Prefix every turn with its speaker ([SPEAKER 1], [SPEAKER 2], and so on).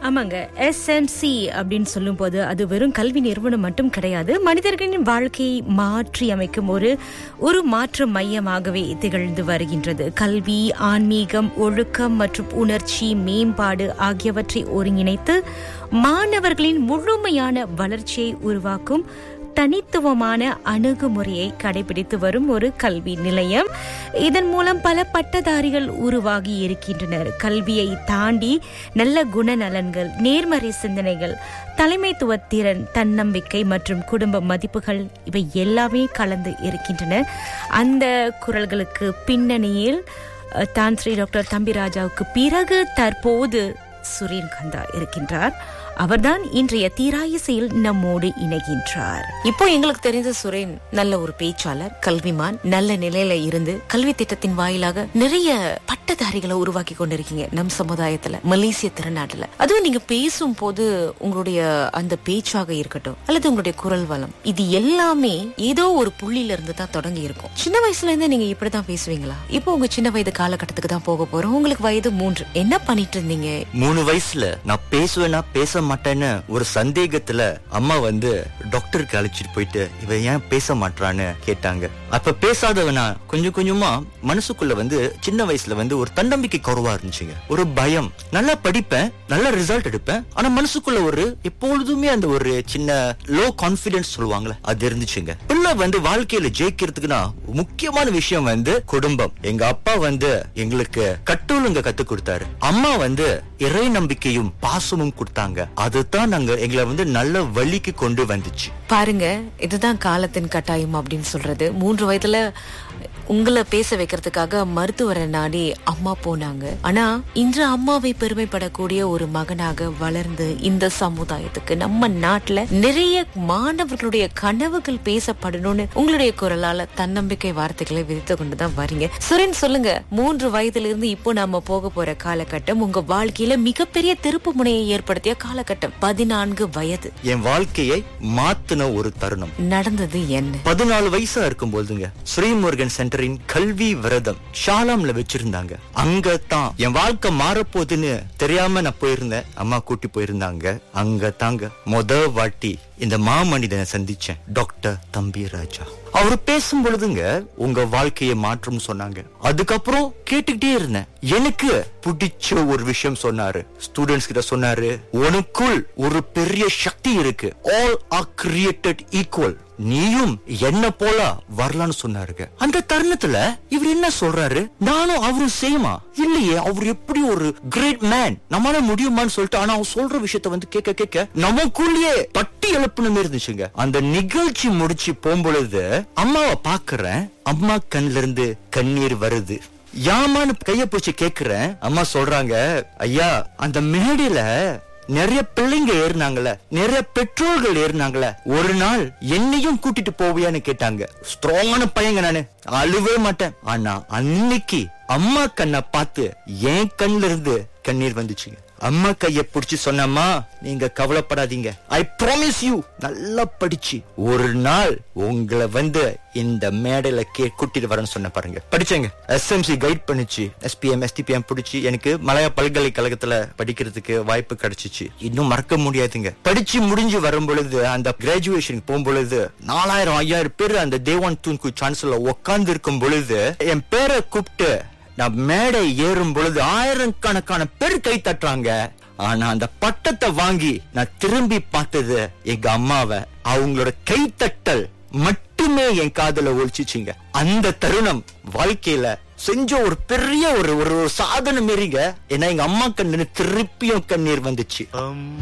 [SPEAKER 1] ஆமாங்க எஸ்எம்சி அப்படின்னு சொல்லும்போது அது வெறும் கல்வி நிறுவனம் மட்டும் கிடையாது மனிதர்களின் வாழ்க்கையை மாற்றி அமைக்கும் ஒரு ஒரு மாற்று மையமாகவே திகழ்ந்து வருகின்றது கல்வி ஆன்மீகம் ஒழுக்கம் மற்றும் உணர்ச்சி மேம்பாடு ஆகியவற்றை ஒருங்கிணைத்து மாணவர்களின் முழுமையான வளர்ச்சியை உருவாக்கும் தனித்துவமான அணுகுமுறையை கடைபிடித்து வரும் ஒரு கல்வி நிலையம் இதன் மூலம் பல பட்டதாரிகள் உருவாகி இருக்கின்றனர் கல்வியை தாண்டி நல்ல குணநலன்கள் நேர்மறை சிந்தனைகள் தலைமைத்துவ திறன் தன்னம்பிக்கை மற்றும் குடும்ப மதிப்புகள் இவை எல்லாமே கலந்து இருக்கின்றன அந்த குரல்களுக்கு பின்னணியில் அஹ், தான் ஸ்ரீ டாக்டர் தம்பிராஜாவுக்கு பிறகு தற்போது சுரேன் கந்தா இருக்கின்றார் அவர்தான் இன்றைய தீராயிசையில் நம்மோடு இணைகின்றார்
[SPEAKER 2] இப்போ எங்களுக்கு தெரிந்த சுரேன் நல்ல ஒரு பேச்சாளர் கல்விமான் நல்ல நிலையில இருந்து கல்வி திட்டத்தின் வாயிலாக நிறைய பட்டதாரிகளை உருவாக்கி கொண்டிருக்கீங்க நம் சமுதாயத்துல மலேசிய திருநாட்டுல அதுவும் நீங்க பேசும் போது உங்களுடைய அந்த பேச்சாக இருக்கட்டும் அல்லது உங்களுடைய குரல் வளம் இது எல்லாமே ஏதோ ஒரு புள்ளியில இருந்து தான் தொடங்கி இருக்கும் சின்ன வயசுல இருந்து நீங்க இப்படிதான் பேசுவீங்களா இப்போ உங்க சின்ன வயது காலகட்டத்துக்கு தான் போக போறோம் உங்களுக்கு வயது மூன்று என்ன பண்ணிட்டு இருந்தீங்க
[SPEAKER 3] மூணு வயசுல நான் பேசுவேனா பேச மாட்டேன்னு ஒரு சந்தேகத்துல அம்மா வந்து டாக்டருக்கு அழைச்சிட்டு போயிட்டு இவ ஏன் பேச மாட்றான்னு கேட்டாங்க அப்ப பேசாதவனா கொஞ்சம் கொஞ்சமா மனசுக்குள்ள வந்து சின்ன வயசுல வந்து ஒரு தன்னம்பிக்கை குறைவா இருந்துச்சுங்க ஒரு பயம் நல்லா படிப்பேன் நல்ல ரிசல்ட் எடுப்பேன் ஆனா மனசுக்குள்ள ஒரு எப்பொழுதுமே அந்த ஒரு சின்ன லோ கான்பிடன்ஸ் சொல்லுவாங்களே அது இருந்துச்சுங்க பிள்ளை வந்து வாழ்க்கையில ஜெயிக்கிறதுக்குன்னா முக்கியமான விஷயம் வந்து குடும்பம் எங்க அப்பா வந்து எங்களுக்கு கட்டொழுங்க கத்து கொடுத்தாரு அம்மா வந்து இறை நம்பிக்கையும் பாசமும் கொடுத்தாங்க அதுதான் நாங்க எங்களை வந்து நல்ல வழிக்கு கொண்டு வந்துச்சு
[SPEAKER 2] பாருங்க இதுதான் காலத்தின் கட்டாயம் அப்படின்னு சொல்றது மூன்று வயதுல உங்களை பேச வைக்கிறதுக்காக மருத்துவரை நாடி அம்மா போனாங்க ஆனா இன்று அம்மாவை பெருமைப்படக்கூடிய ஒரு மகனாக வளர்ந்து இந்த சமுதாயத்துக்கு நம்ம நாட்டுல நிறைய மாணவர்களுடைய கனவுகள் பேசப்படணும்னு உங்களுடைய குரலால தன்னம்பிக்கை வார்த்தைகளை விதித்து கொண்டுதான் வரீங்க சுரேன் சொல்லுங்க மூன்று வயதுல இருந்து இப்போ நாம போக போற காலகட்டம் உங்க வாழ்க்கையில மிகப்பெரிய திருப்பு முனையை ஏற்படுத்திய காலகட்டம் பதினான்கு வயது
[SPEAKER 3] என் வாழ்க்கையை மாத்துன ஒரு தருணம்
[SPEAKER 2] நடந்தது என்ன
[SPEAKER 3] பதினாலு வயசா இருக்கும் போதுங்க ஸ்ரீமுருகன் சென்டரின் கல்வி விரதம் ஷாலாம்ல வச்சிருந்தாங்க அங்கதான் என் வாழ்க்கை மாறப்போகுதுன்னு தெரியாம நான் போயிருந்தேன் அம்மா கூட்டி போயிருந்தாங்க அங்க தாங்க முத வாட்டி இந்த மாமனிதனை சந்திச்சேன் டாக்டர் தம்பி ராஜா அவர் பேசும் பொழுதுங்க உங்க வாழ்க்கையை மாற்றும் சொன்னாங்க அதுக்கப்புறம் கேட்டுக்கிட்டே இருந்தேன் எனக்கு பிடிச்ச ஒரு விஷயம் சொன்னாரு ஸ்டூடெண்ட்ஸ் கிட்ட சொன்னாரு உனக்குள் ஒரு பெரிய சக்தி இருக்கு ஆல் ஆர் கிரியேட்டட் ஈக்குவல் நீயும் என்ன போல வரலான்னு சொன்னாருங்க அந்த தருணத்துல இவர் என்ன சொல்றாரு நானும் அவரும் சேமா இல்லையே அவர் எப்படி ஒரு கிரேட் மேன் நம்மளால முடியுமான்னு சொல்லிட்டு ஆனா அவர் சொல்ற விஷயத்த வந்து கேட்க கேட்க நமக்குள்ளேயே பட்டி எழுப்புனமே இருந்துச்சுங்க அந்த நிகழ்ச்சி முடிச்சு போகும்பொழுது அம்மாவை பாக்குறேன் அம்மா கண்ணுல இருந்து கண்ணீர் வருது யாமான்னு கைய பிடிச்சு கேக்குறேன் அம்மா சொல்றாங்க ஐயா அந்த மேடையில நிறைய பிள்ளைங்க ஏறினாங்கல்ல நிறைய பெற்றோர்கள் ஏறினாங்கல்ல ஒரு நாள் என்னையும் கூட்டிட்டு போவியான்னு கேட்டாங்க ஸ்ட்ராங்கான பையங்க நானு அழுவே மாட்டேன் ஆனா அன்னைக்கு அம்மா கண்ணை பார்த்து என் கண்ணுல இருந்து கண்ணீர் வந்துச்சுங்க அம்மா கைய புடிச்சு சொன்னம்மா நீங்க கவலைப்படாதீங்க ஐ ப்ராமிஸ் யூ நல்லா படிச்சு ஒரு நாள் உங்களை வந்து இந்த மேடையில கே கூட்டிட்டு வரேன்னு சொன்ன பாருங்க படிச்சேங்க எஸ்எம்சி கைட் பண்ணுச்சு எஸ்பிஎம் எஸ்டிபிஎம் பிடிச்சி எனக்கு மலையா பல்கலைக்கழகத்துல படிக்கிறதுக்கு வாய்ப்பு கிடைச்சிச்சு இன்னும் மறக்க முடியாதுங்க படிச்சு முடிஞ்சு வரும் பொழுது அந்த கிராஜுவேஷன் போகும் பொழுது நாலாயிரம் ஐயாயிரம் பேர் அந்த தேவான் தூன்கு சான்ஸ்ல உட்கார்ந்து இருக்கும் பொழுது என் பேரை கூப்பிட்டு நான் மேடை ஏறும் பொழுது ஆயிரக்கணக்கான பேர் கை தட்டுறாங்க ஆனா அந்த பட்டத்தை வாங்கி நான் திரும்பி பார்த்தது எங்க அம்மாவை அவங்களோட கைத்தட்டல் மட்டுமே என் காதுல ஒழிச்சுச்சுங்க அந்த தருணம் வாழ்க்கையில செஞ்ச ஒரு பெரிய ஒரு ஒரு ஒரு சாதனை மாரிங்க ஏன்னா எங்க அம்மா கண்ணு திருப்பியும் கண்ணீர் வந்துச்சு